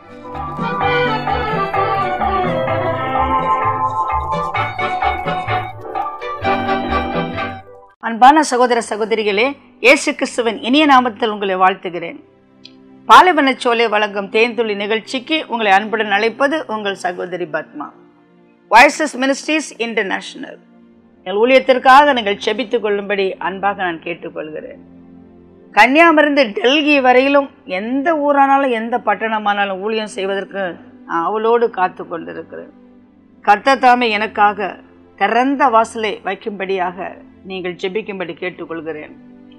அன்பான சகோதர சகோதரிகளே இயேசு கிறிஸ்துவின் இனிய நாமத்தில் உங்களை வாழ்த்துகிறேன் பாலைவனச்சோலை வழங்கும் தேன்துளி நிகழ்ச்சிக்கு உங்களை அன்புடன் அழைப்பது உங்கள் சகோதரி பத்மா வாய்ஸஸ் மினிஸ்ட்ரீஸ் இன்டர்நேஷனல் எங்கள் ஊழியத்திற்காக நீங்கள் செபித்துக் கொள்ளும்படி அன்பாக நான் கேட்டுக்கொள்கிறேன் கன்னியாமிருந்து டெல்லி வரையிலும் எந்த ஊரானாலும் எந்த பட்டணமானாலும் ஊழியம் செய்வதற்கு நான் அவளோடு காத்து கொண்டிருக்கிறேன் கர்த்தர் தாமே எனக்காக திறந்த வாசலை வைக்கும்படியாக நீங்கள் ஜெபிக்கும்படி கேட்டுக்கொள்கிறேன்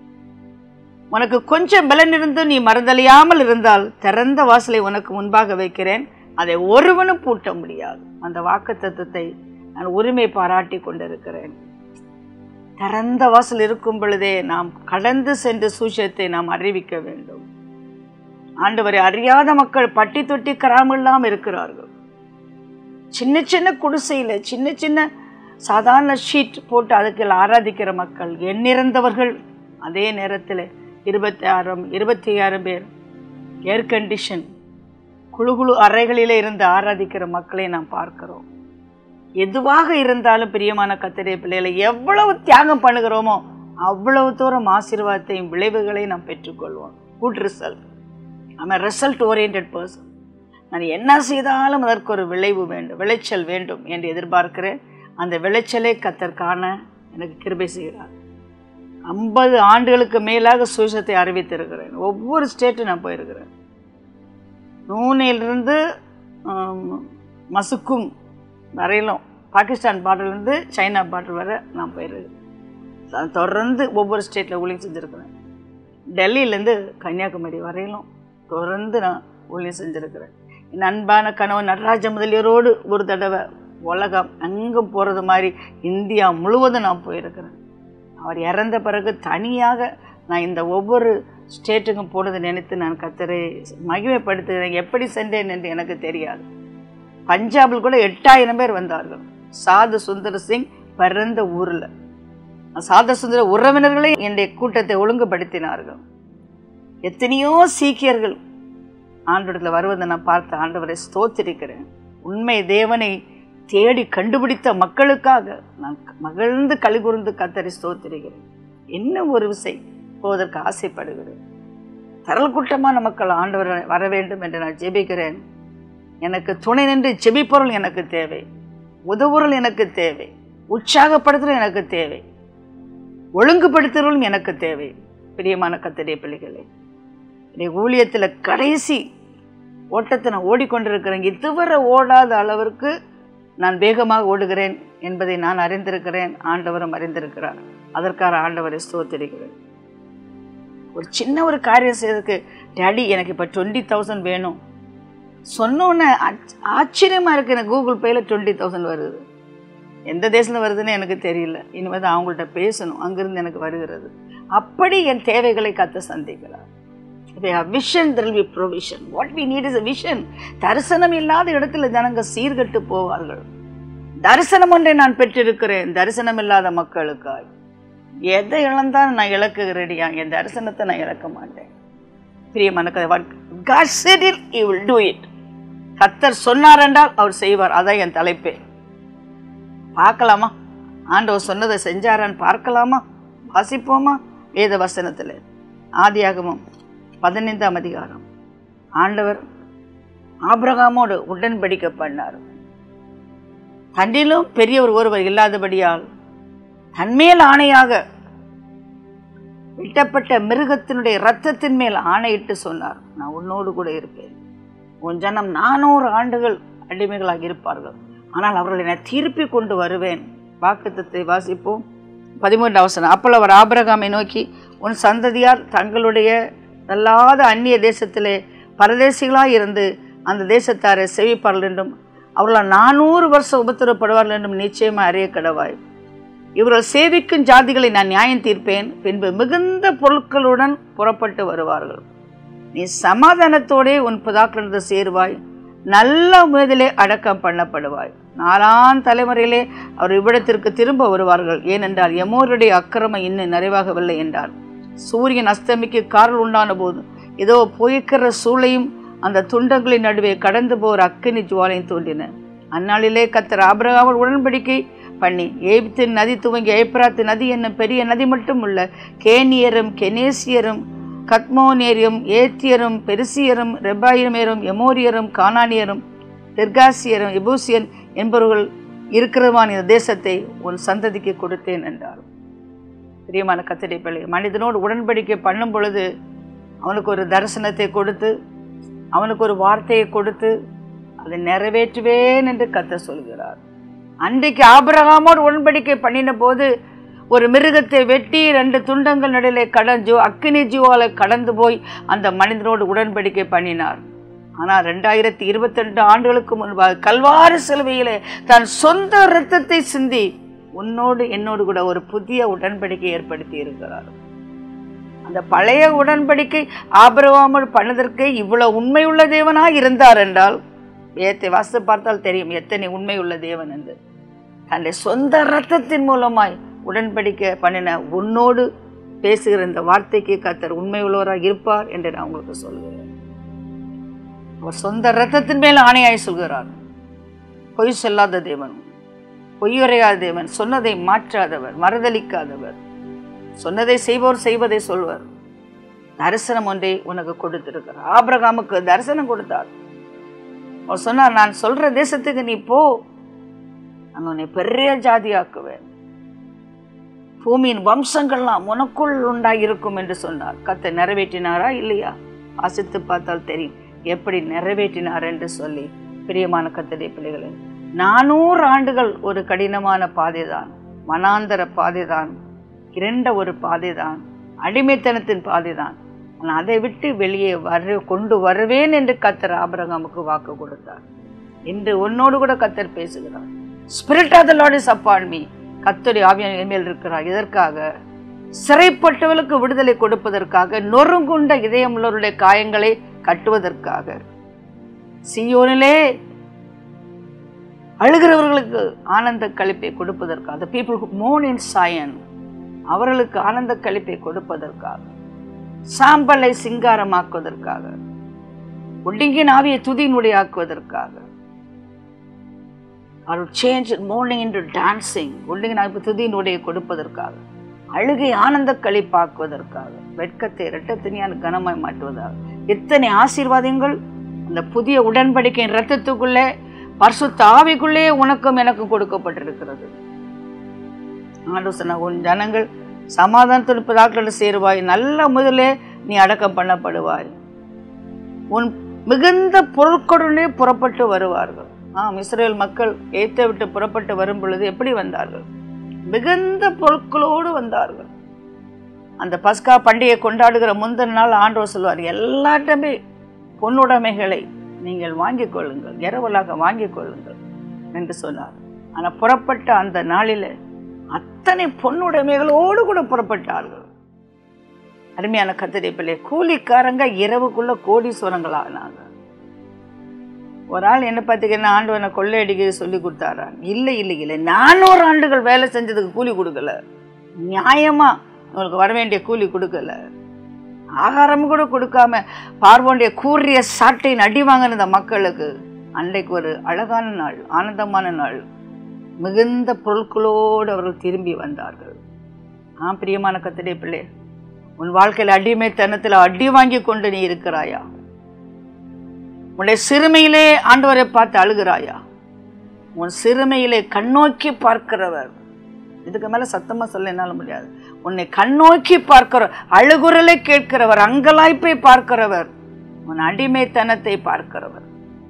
உனக்கு கொஞ்சம் பலன் இருந்து நீ மறந்தழியாமல் இருந்தால் திறந்த வாசலை உனக்கு முன்பாக வைக்கிறேன் அதை ஒருவனும் பூட்ட முடியாது அந்த வாக்கு தத்துவத்தை நான் உரிமை பாராட்டி கொண்டிருக்கிறேன் திறந்த வாசல் இருக்கும் பொழுதே நாம் கடந்து சென்று சூசியத்தை நாம் அறிவிக்க வேண்டும் ஆண்டவரை அறியாத மக்கள் பட்டி தொட்டி கிராமெல்லாம் இருக்கிறார்கள் சின்ன சின்ன குடிசையில் சின்ன சின்ன சாதாரண ஷீட் போட்டு அதுக்கு ஆராதிக்கிற மக்கள் எண்ணிறந்தவர்கள் அதே நேரத்தில் இருபத்தி ஆயிரம் இருபத்தி ஆயிரம் பேர் ஏர் கண்டிஷன் குழு குழு அறைகளில் இருந்து ஆராதிக்கிற மக்களை நாம் பார்க்கிறோம் எதுவாக இருந்தாலும் பிரியமான கத்திரிய பிள்ளைகளை எவ்வளவு தியாகம் பண்ணுகிறோமோ அவ்வளவு தூரம் ஆசீர்வாதத்தையும் விளைவுகளையும் நாம் பெற்றுக்கொள்வோம் good result I'm result oriented person நான் என்ன செய்தாலும் அதற்கு ஒரு விளைவு வேண்டும் விளைச்சல் வேண்டும் என்று எதிர்பார்க்கிறேன் அந்த விளைச்சலை கத்தர் காண எனக்கு கிருபை செய்கிறார் ஐம்பது ஆண்டுகளுக்கு மேலாக சுவிசத்தை அறிவித்திருக்கிறேன் ஒவ்வொரு ஸ்டேட்டும் நான் போயிருக்கிறேன் நூனிலிருந்து மசுக்கும் வரையிலும் பாகிஸ்தான் பார்டர்லேருந்து சைனா பார்டர் வரை நான் போயிருக்கேன் தொடர்ந்து ஒவ்வொரு ஸ்டேட்டில் ஊழியம் செஞ்சுருக்கிறேன் டெல்லியிலேருந்து கன்னியாகுமரி வரையிலும் தொடர்ந்து நான் ஊழியம் செஞ்சுருக்கிறேன் என் அன்பான கணவன் நடராஜ முதலியரோடு ஒரு தடவை உலகம் எங்கும் போகிறது மாதிரி இந்தியா முழுவதும் நான் போயிருக்கிறேன் அவர் இறந்த பிறகு தனியாக நான் இந்த ஒவ்வொரு ஸ்டேட்டுக்கும் போனதை நினைத்து நான் கத்தரை மகிமைப்படுத்துகிறேன் எப்படி சென்றேன் என்று எனக்கு தெரியாது பஞ்சாபில் கூட எட்டாயிரம் பேர் வந்தார்கள் சாது சுந்தர் சிங் பிறந்த ஊரில் சாத சுந்தர உறவினர்களே என்னுடைய கூட்டத்தை ஒழுங்குபடுத்தினார்கள் எத்தனையோ சீக்கியர்கள் ஆண்டவரத்தில் வருவதை நான் பார்த்து ஆண்டவரை ஸ்தோத்திருக்கிறேன் உண்மை தேவனை தேடி கண்டுபிடித்த மக்களுக்காக நான் மகிழ்ந்து கழிகுர்ந்து கத்தரை ஸ்தோத்திருக்கிறேன் என்ன ஒரு விசை போவதற்கு ஆசைப்படுகிறேன் தரல் கூட்டமான மக்கள் ஆண்டவர் வர வேண்டும் என்று நான் ஜெபிக்கிறேன் எனக்கு துணை நின்று ஜெபிப்பொருள் எனக்கு தேவை உதவுறல் எனக்கு தேவை உற்சாகப்படுத்துதல் எனக்கு தேவை ஒழுங்குபடுத்துறலும் எனக்கு தேவை பிரியமான கத்தடைய பிள்ளைகளே ஊழியத்தில் கடைசி ஓட்டத்தை நான் ஓடிக்கொண்டிருக்கிறேன் இதுவரை ஓடாத அளவிற்கு நான் வேகமாக ஓடுகிறேன் என்பதை நான் அறிந்திருக்கிறேன் ஆண்டவரும் அறிந்திருக்கிறார் அதற்காக ஆண்டவரை ஸ்தோத்திருக்கிறேன் ஒரு சின்ன ஒரு காரியம் செய்யறதுக்கு டேடி எனக்கு இப்போ டுவெண்ட்டி தௌசண்ட் வேணும் சொன்னோன்னே ஆச்சரியமாக இருக்கு எனக்கு கூகுள் பேயில் டுவெண்ட்டி தௌசண்ட் வருது எந்த தேசத்தில் வருதுன்னு எனக்கு தெரியல இனிமேல் தான் அவங்கள்ட்ட பேசணும் அங்கிருந்து எனக்கு வருகிறது அப்படி என் தேவைகளை கத்த சந்திக்கிறார் vision there be provision what we need is a vision தரிசனம் இல்லாத இடத்துல ஜனங்க சீர்கட்டு போவார்கள் தரிசனம் ஒன்றை நான் பெற்றிருக்கிறேன் தரிசனம் இல்லாத மக்களுக்காய் எதை இழந்தாலும் நான் இழக்க ரெடியா என் தரிசனத்தை நான் இழக்க மாட்டேன் பிரியமான இட் கத்தர் சொன்னார் என்றால் அவர் செய்வார் அதான் என் தலைப்பே பார்க்கலாமா ஆண்டவர் சொன்னதை செஞ்சாரான்னு பார்க்கலாமா வாசிப்போமா வேத வசனத்தில் ஆதியாகமும் பதினைந்தாம் அதிகாரம் ஆண்டவர் ஆபிரகாமோடு உடன்படிக்கை பண்ணார் தன்னிலும் பெரியவர் ஒருவர் இல்லாதபடியால் தன்மேல் ஆணையாக வெட்டப்பட்ட மிருகத்தினுடைய இரத்தத்தின் மேல் ஆணையிட்டு சொன்னார் நான் உன்னோடு கூட இருப்பேன் உன் ஜனம் நானூறு ஆண்டுகள் அடிமைகளாக இருப்பார்கள் ஆனால் அவர்களை நான் திருப்பி கொண்டு வருவேன் வாக்குத்தத்தை வாசிப்போம் பதிமூன்று அவசரம் அப்போ அவர் ஆபரகாமை நோக்கி உன் சந்ததியார் தங்களுடைய நல்லாத அந்நிய தேசத்திலே பரதேசிகளாக இருந்து அந்த தேசத்தாரை செவிப்பார்கள் என்றும் அவர்களால் நானூறு வருஷம் உபத்திரப்படுவார்கள் என்றும் நிச்சயமாக அறிய கடவாய் இவர்கள் சேவிக்கும் ஜாதிகளை நான் நியாயம் தீர்ப்பேன் பின்பு மிகுந்த பொருட்களுடன் புறப்பட்டு வருவார்கள் நீ சமாதானத்தோடே உன் புதாக்களிருந்து சேருவாய் நல்ல முயதிலே அடக்கம் பண்ணப்படுவாய் நாலாம் தலைமுறையிலே அவர் இவ்விடத்திற்கு திரும்ப வருவார்கள் ஏனென்றால் எமோருடைய அக்கிரமம் இன்னும் நிறைவாகவில்லை என்றார் சூரியன் அஸ்தமிக்கு காரல் உண்டான போது ஏதோ புயக்கிற சூளையும் அந்த துண்டங்களின் நடுவே கடந்து போகிற அக்கினி ஜுவாலையும் தோன்றின அந்நாளிலே கத்தர் ஆபிரகாமல் உடன்படிக்கை பண்ணி ஏப்தின் நதி துவங்கி ஏப்ராத்து நதி என்னும் பெரிய நதி மட்டும் உள்ள கேனியரும் கெனேசியரும் கத்மோனேரியும் ஏத்தியரும் பெருசியரும் ரெபாயிமேரும் எமோரியரும் கானானியரும் தெர்காசியரும் எபூசியன் என்பவர்கள் இருக்கிறவான் இந்த தேசத்தை உன் சந்ததிக்கு கொடுத்தேன் என்றார் பிரியமான கத்தடை பிள்ளை மனிதனோடு உடன்படிக்கை பண்ணும் பொழுது அவனுக்கு ஒரு தரிசனத்தை கொடுத்து அவனுக்கு ஒரு வார்த்தையை கொடுத்து அதை நிறைவேற்றுவேன் என்று கத்த சொல்கிறார் அன்றைக்கு ஆபிரகாமோடு உடன்படிக்கை பண்ணின போது ஒரு மிருகத்தை வெட்டி ரெண்டு துண்டங்கள் நடுவிலே கடஞ்சு அக்கினி ஜீவால கடந்து போய் அந்த மனிதனோடு உடன்படிக்கை பண்ணினார் ஆனால் ரெண்டாயிரத்தி இருபத்தி ரெண்டு ஆண்டுகளுக்கு முன்பாக கல்வாரி சிலுவையிலே தன் சொந்த இரத்தத்தை சிந்தி உன்னோடு என்னோடு கூட ஒரு புதிய உடன்படிக்கை ஏற்படுத்தி இருக்கிறார் அந்த பழைய உடன்படிக்கை ஆபிரகாமல் பண்ணதற்கு இவ்வளவு உண்மையுள்ள தேவனாக இருந்தார் என்றால் வேத்தை வாசித்து பார்த்தால் தெரியும் எத்தனை உண்மையுள்ள தேவன் என்று தன்னுடைய சொந்த ரத்தத்தின் மூலமாய் உடன்படிக்கை பண்ணின உன்னோடு பேசுகிற இந்த வார்த்தைக்கு கத்தர் உண்மை உள்ளவராக இருப்பார் என்று நான் உங்களுக்கு சொல்கிறேன் அவர் சொந்த ரத்தத்தின் மேல் ஆணையாய் சொல்கிறார் பொய் சொல்லாத தேவன் பொய்யுரையாத தேவன் சொன்னதை மாற்றாதவர் மறுதளிக்காதவர் சொன்னதை செய்வோர் செய்வதை சொல்வர் தரிசனம் ஒன்றை உனக்கு கொடுத்திருக்கிறார் ஆபிரகாமுக்கு தரிசனம் கொடுத்தார் அவர் சொன்னார் நான் சொல்ற தேசத்துக்கு நீ போ நான் உன்னை பெரிய ஜாதியாக்குவேன் பூமியின் வம்சங்கள்லாம் உனக்குள் உண்டாயிருக்கும் என்று சொன்னார் கத்தை நிறைவேற்றினாரா இல்லையா வாசித்து பார்த்தால் தெரியும் எப்படி நிறைவேற்றினார் என்று சொல்லி பிரியமான கத்தடைய பிள்ளைகளே நானூறு ஆண்டுகள் ஒரு கடினமான பாதைதான் மனாந்தர பாதைதான் இரண்ட ஒரு பாதைதான் அடிமைத்தனத்தின் பாதைதான் ஆனால் அதை விட்டு வெளியே வர கொண்டு வருவேன் என்று கத்தர் ஆபரகாமுக்கு வாக்கு கொடுத்தார் இன்று உன்னோடு கூட கத்தர் பேசுகிறார் spirit of the Lord is upon me கத்தரி ஆவியான மேல் இருக்கிறார் இதற்காக சிறைப்பட்டவர்களுக்கு விடுதலை கொடுப்பதற்காக நொறுங்குண்ட இதயமுள்ளவருடைய காயங்களை கட்டுவதற்காக சியோனிலே அழுகிறவர்களுக்கு ஆனந்த கழிப்பை கொடுப்பதற்காக பீப்புள் மோன் இன் சாயன் அவர்களுக்கு ஆனந்த கழிப்பை கொடுப்பதற்காக சாம்பலை சிங்காரமாக்குவதற்காக ஒடுங்கின் ஆவியை துதியினுடைய ஆக்குவதற்காக அவர் சேஞ்ச் மார்னிங் இன்டு டான்சிங் ஒடுங்கின் ஆவியை துதியினுடைய கொடுப்பதற்காக அழுகை ஆனந்த கழிப்பாக்குவதற்காக வெட்கத்தை இரட்டத்தினியான கனமாய் மாற்றுவதாக எத்தனை ஆசீர்வாதங்கள் அந்த புதிய உடன்படிக்கையின் ரத்தத்துக்குள்ளே பரிசுத்த ஆவிக்குள்ளே உனக்கும் எனக்கும் கொடுக்கப்பட்டிருக்கிறது ஆலோசனை உன் ஜனங்கள் சமாதானத்தில் பிதாக்களோடு சேருவாய் நல்ல முதலே நீ அடக்கம் பண்ணப்படுவாய் உன் மிகுந்த பொருட்களுடனே புறப்பட்டு வருவார்கள் ஆம் இஸ்ரேல் மக்கள் ஏத்தை விட்டு புறப்பட்டு வரும் பொழுது எப்படி வந்தார்கள் மிகுந்த பொருட்களோடு வந்தார்கள் அந்த பஸ்கா பண்டிகை கொண்டாடுகிற முந்தின நாள் ஆண்டவர் சொல்வார் எல்லாட்டமே பொன்னுடைமைகளை நீங்கள் வாங்கிக் கொள்ளுங்கள் இரவலாக வாங்கிக் கொள்ளுங்கள் என்று சொன்னார் ஆனால் புறப்பட்ட அந்த நாளில் அத்தனை பொன்னுடைமைகளோடு கூட புறப்பட்டார்கள் அருமையான கத்திரை பிள்ளை கூலிக்காரங்க இரவுக்குள்ள கோடீஸ்வரங்கள் ஆனாங்க ஒரு ஆள் என்ன பார்த்தீங்கன்னா ஆண்டவனை கொள்ளையடிக்க சொல்லி கொடுத்தாரா இல்லை இல்லை இல்லை நானூறு ஆண்டுகள் வேலை செஞ்சதுக்கு கூலி கொடுக்கல நியாயமா உங்களுக்கு வர வேண்டிய கூலி கொடுக்கல ஆகாரம் கூட கொடுக்காம பார்வோண்டிய கூறிய சாட்டையின் அடி வாங்கின இந்த மக்களுக்கு அன்றைக்கு ஒரு அழகான நாள் ஆனந்தமான நாள் மிகுந்த பொருட்களோடு அவர்கள் திரும்பி வந்தார்கள் ஆ பிரியமான கத்திலே பிள்ளை உன் வாழ்க்கையில் அடிமைத்தனத்தில் அடி வாங்கி கொண்டு நீ இருக்கிறாயா உன்னுடைய சிறுமையிலே ஆண்டவரை பார்த்து அழுகிறாயா உன் சிறுமையிலே கண்ணோக்கி பார்க்கிறவர் இதுக்கு மேல சத்தமா சொல்ல என்னால முடியாது உன்னை கண்ணோக்கி பார்க்கிற அழுகுரலை கேட்கிறவர் அங்கலாய்ப்பை பார்க்கிறவர் உன் அடிமைத்தனத்தை பார்க்கிறவர்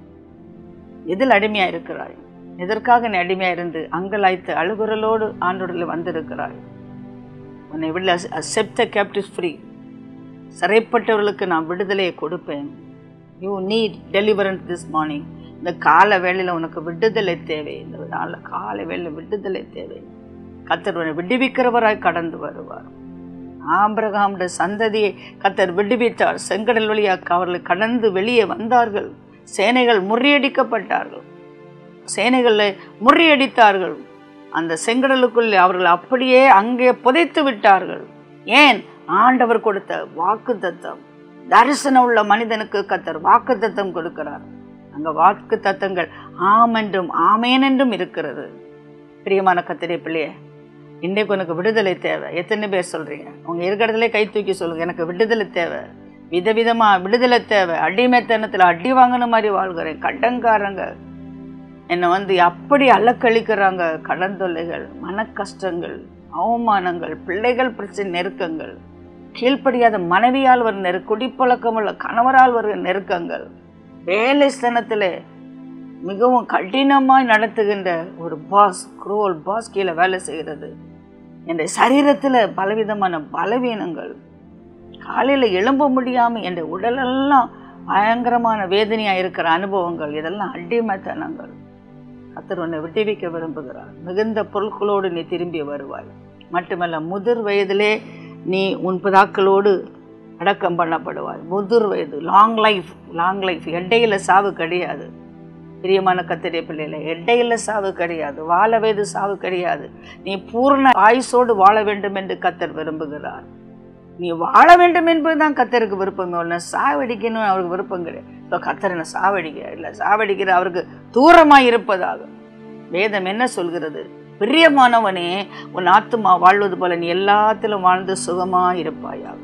எதில் அடிமையா இருக்கிறாய் எதற்காக நீ அடிமையா இருந்து அங்கலாய்த்து அழுகுரலோடு ஆண்டோடில் வந்திருக்கிறாய் உன்னை விட செப்த கேப்டிவ் ஃப்ரீ சிறைப்பட்டவர்களுக்கு நான் விடுதலையை கொடுப்பேன் you need deliverance this morning இந்த கால வேளையில் உனக்கு விடுதலை தேவை இந்த நாள கால வேளையில் விடுதலை தேவை கத்தர் உன்னை விடுவிக்கிறவராய் கடந்து வருவார் ஆம்பிரகாமுடைய சந்ததியை கத்தர் விடுவித்தார் செங்கடல் வழியாக அவர்களை கடந்து வெளியே வந்தார்கள் சேனைகள் முறியடிக்கப்பட்டார்கள் சேனைகளை முறியடித்தார்கள் அந்த செங்கடலுக்குள்ளே அவர்கள் அப்படியே அங்கே புதைத்து விட்டார்கள் ஏன் ஆண்டவர் கொடுத்த வாக்கு தத்தம் தரிசனம் உள்ள மனிதனுக்கு கத்தர் வாக்கு தத்தம் கொடுக்கிறார் அங்க வாக்கு தத்தங்கள் ஆம் என்றும் ஆமேன் என்றும் இருக்கிறது பிரியமான கத்திரிய பிள்ளையே இன்றைக்கு உனக்கு விடுதலை தேவை எத்தனை பேர் சொல்றீங்க உங்க இருக்கிறதுல கை தூக்கி சொல்லுங்க எனக்கு விடுதலை தேவை விதவிதமா விடுதலை தேவை அடிமைத்தனத்துல அடி வாங்கின மாதிரி வாழ்கிறேன் கடன்காரங்க என்னை வந்து அப்படி அலக்கழிக்கிறாங்க கடன் தொல்லைகள் மன கஷ்டங்கள் அவமானங்கள் பிள்ளைகள் பிரச்சனை நெருக்கங்கள் கீழ்ப்படியாத மனைவியால் வரும் நெரு குடிப்பழக்கமுள்ள கணவரால் வருகிற நெருக்கங்கள் வேலை ஸ்தனத்தில் மிகவும் கடினமாய் நடத்துகின்ற ஒரு பாஸ் குரோல் பாஸ் கீழே வேலை செய்கிறது என்ற சரீரத்தில் பலவிதமான பலவீனங்கள் காலையில் எழும்ப முடியாமல் என் உடலெல்லாம் பயங்கரமான வேதனையாக இருக்கிற அனுபவங்கள் இதெல்லாம் அடிமைத்தனங்கள் கத்தர் உன்னை விட்டுவிக்க விரும்புகிறார் மிகுந்த பொருட்களோடு நீ திரும்பி வருவாய் மட்டுமல்ல முதிர் வயதிலே நீ உன் பிதாக்களோடு அடக்கம் பண்ணப்படுவாய் முதிர் வயது லாங் லைஃப் லாங் லைஃப் எட்டையில் சாவு கிடையாது பிரியமான கத்திரிய பிள்ளைகளை எட்டையில் சாவு கிடையாது வாழ வயது சாவு கிடையாது நீ பூர்ண ஆயுசோடு வாழ வேண்டும் என்று கத்தர் விரும்புகிறார் நீ வாழ வேண்டும் என்பதுதான் கத்தருக்கு விருப்பம் ஒன்று சாவடிக்கணும் அவருக்கு விருப்பம் கிடையாது இப்போ கத்தரனை சாவடிக்க இல்லை சாவடிக்கிற அவருக்கு தூரமாக இருப்பதாக வேதம் என்ன சொல்கிறது பிரியமானவனே உன் ஆத்துமா வாழ்வது போல நீ எல்லாத்திலும் வாழ்ந்து சுகமா இருப்பாயாக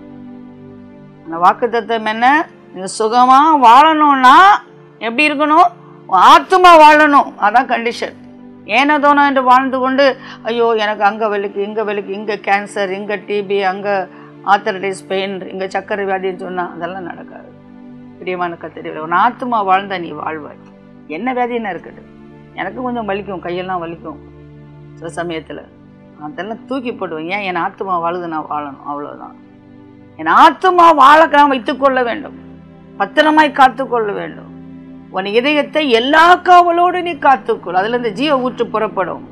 அந்த வாக்கு தத்துவம் என்ன நீ சுகமா வாழணும்னா எப்படி இருக்கணும் உன் ஆத்துமா வாழணும் அதான் கண்டிஷன் ஏனதோனோ என்று வாழ்ந்து கொண்டு ஐயோ எனக்கு அங்கே வலிக்கு இங்கே வலிக்கு இங்கே கேன்சர் இங்கே டிபி அங்கே ஆத்தரைட்டிஸ் பெயின் இங்கே சக்கரை வியாதின்னு சொன்னால் அதெல்லாம் நடக்காது பிரியமான கத்திரி உன் ஆத்துமா வாழ்ந்தா நீ வாழ்வாய் என்ன வியாதின்னா இருக்கட்டும் எனக்கு கொஞ்சம் வலிக்கும் கையெல்லாம் வலிக்கும் சில சமயத்தில் அதெல்லாம் தூக்கி போடுவேன் ஏன் என் ஆத்துமா வாழுது நான் வாழணும் அவ்வளோதான் என் ஆத்துமா வாழ நாம் வைத்துக்கொள்ள வேண்டும் பத்திரமாய் காத்துக்கொள்ள வேண்டும் உன் இதயத்தை எல்லா காவலோடு நீ காத்துக்கொள் அதுல இந்த ஜீவ ஊற்று புறப்படும்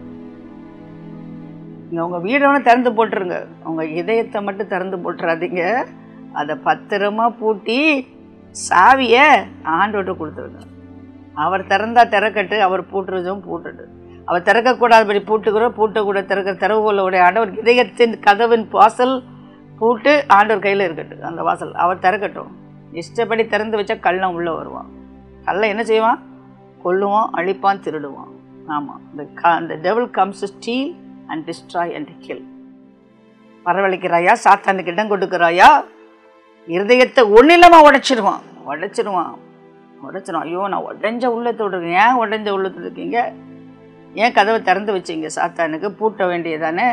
நீங்க உங்க வீடை வேணா திறந்து போட்டுருங்க உங்க இதயத்தை மட்டும் திறந்து போட்டுறாதீங்க அதை பத்திரமா பூட்டி சாவிய ஆண்டோட்ட கொடுத்துருங்க அவர் திறந்தா திறக்கட்டு அவர் பூட்டுறதும் பூட்டுட்டு அவர் திறக்கக்கூடாதபடி பூட்டுக்கிறோம் பூட்டக்கூட திறக்க திறவுகோளுடைய ஆண்டவர் இதயத்தின் கதவின் வாசல் பூட்டு ஆண்டவர் கையில் இருக்கட்டும் அந்த வாசல் அவர் திறக்கட்டும் இஷ்டப்படி திறந்து வச்சா கள்ளம் உள்ளே வருவான் கள்ளம் என்ன செய்வான் கொல்லுவான் அழிப்பான் திருடுவான் ஆமாம் இந்த க அந்த devil comes to steal and destroy and kill வரவழைக்கிறாயா சாத்தானுக்கு இடம் கொடுக்குறாயா இருதயத்தை ஒன்றிலமாக உடைச்சிடுவான் உடைச்சிடுவான் உடைச்சிடும் ஐயோ நான் உடஞ்ச உள்ளத்தோடு இருக்கேன் ஏன் உடஞ்ச உள்ளத்தோடு இருக்கீங்க ஏன் கதவை திறந்து வச்சீங்க சாத்தானுக்கு பூட்ட வேண்டியதானே